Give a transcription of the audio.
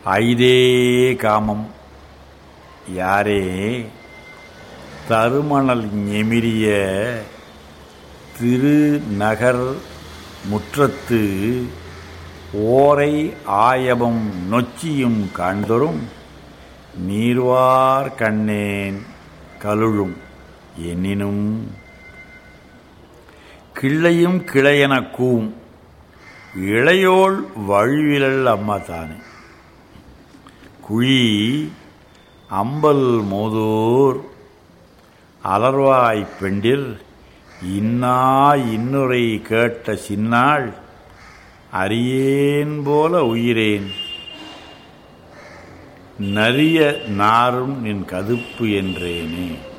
ஐதே காமம் யாரே தருமணல் எமிரிய திருநகர் முற்றத்து ஓரை ஆயபம் நொச்சியும் காண்தொரும் நீர்வார் கண்ணேன் கலுழும் எனினும் கிள்ளையும் கிளையன கூம் இளையோள் வழுவிலல் அம்மா தானே குழி அம்பல் மோதூர் அலர்வாய் பெண்டிர் இன்னா இன்னுரை கேட்ட சின்னாள் அரியேன் போல உயிரேன் நரிய நாரும் நின் கதுப்பு என்றேனே